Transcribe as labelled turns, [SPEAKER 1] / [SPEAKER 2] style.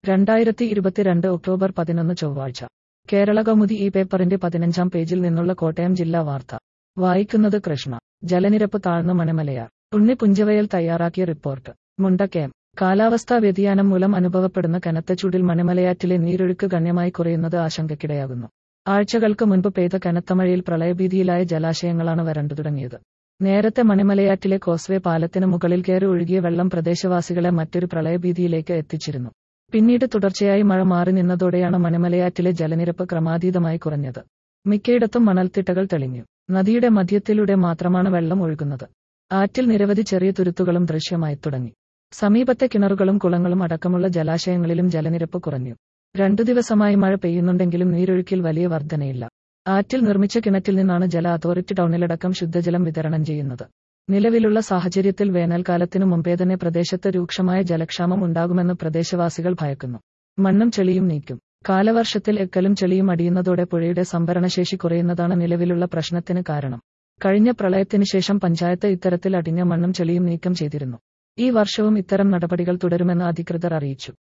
[SPEAKER 1] രണ്ടായിരത്തി ഇരുപത്തിരണ്ട് ഒക്ടോബർ പതിനൊന്ന് ചൊവ്വാഴ്ച കേരള കൗമുദി ഈ പേപ്പറിന്റെ പതിനഞ്ചാം പേജിൽ നിന്നുള്ള കോട്ടയം ജില്ലാ വാർത്ത വായിക്കുന്നത് കൃഷ്ണ ജലനിരപ്പ് താഴ്ന്നു മണമലയാർ ഉണ്ണി പുഞ്ചവയൽ തയ്യാറാക്കിയ റിപ്പോർട്ട് മുണ്ടക്കയം കാലാവസ്ഥാ വ്യതിയാനം മൂലം അനുഭവപ്പെടുന്ന കനത്ത ചൂടിൽ മണമലയാറ്റിലെ നീരൊഴുക്ക് ഗണ്യമായി കുറയുന്നത് ആശങ്കയ്ക്കിടയാകുന്നു ആഴ്ചകൾക്ക് മുൻപ് പെയ്ത കനത്ത മഴയിൽ പ്രളയഭീതിയിലായ ജലാശയങ്ങളാണ് വരണ്ടു തുടങ്ങിയത് നേരത്തെ മണിമലയാറ്റിലെ കോസ്വേ പാലത്തിന് മുകളിൽ കയറി ഒഴുകിയ വെള്ളം പ്രദേശവാസികളെ മറ്റൊരു പ്രളയഭീതിയിലേക്ക് എത്തിച്ചിരുന്നു പിന്നീട് തുടർച്ചയായി മഴ മാറി നിന്നതോടെയാണ് മണിമലയാറ്റിലെ ജലനിരപ്പ് ക്രമാതീതമായി കുറഞ്ഞത് മിക്കയിടത്തും മണൽത്തിട്ടകൾ തെളിഞ്ഞു നദിയുടെ മധ്യത്തിലൂടെ മാത്രമാണ് വെള്ളം ഒഴുകുന്നത് ആറ്റിൽ നിരവധി ചെറിയ തുരുത്തുകളും ദൃശ്യമായി തുടങ്ങി സമീപത്തെ കിണറുകളും കുളങ്ങളും അടക്കമുള്ള ജലാശയങ്ങളിലും ജലനിരപ്പ് കുറഞ്ഞു രണ്ടു ദിവസമായി മഴ പെയ്യുന്നുണ്ടെങ്കിലും നീരൊഴുക്കിൽ വലിയ വർധനയില്ല ആറ്റിൽ നിർമ്മിച്ച കിണറ്റിൽ നിന്നാണ് ജല അതോറിറ്റി ടൗണിലടക്കം ശുദ്ധജലം വിതരണം ചെയ്യുന്നത് നിലവിലുള്ള സാഹചര്യത്തിൽ വേനൽക്കാലത്തിനു മുമ്പേ തന്നെ പ്രദേശത്ത് രൂക്ഷമായ ജലക്ഷാമം ഉണ്ടാകുമെന്ന് പ്രദേശവാസികൾ ഭയക്കുന്നു മണ്ണും ചെളിയും നീക്കും കാലവർഷത്തിൽ എക്കലും ചെളിയും അടിയുന്നതോടെ പുഴയുടെ സംഭരണശേഷി കുറയുന്നതാണ് നിലവിലുള്ള പ്രശ്നത്തിന് കാരണം കഴിഞ്ഞ പ്രളയത്തിന് ശേഷം പഞ്ചായത്ത് ഇത്തരത്തിൽ അടിഞ്ഞ മണ്ണും ചെളിയും നീക്കം ചെയ്തിരുന്നു ഈ വർഷവും ഇത്തരം നടപടികൾ തുടരുമെന്ന് അധികൃതർ അറിയിച്ചു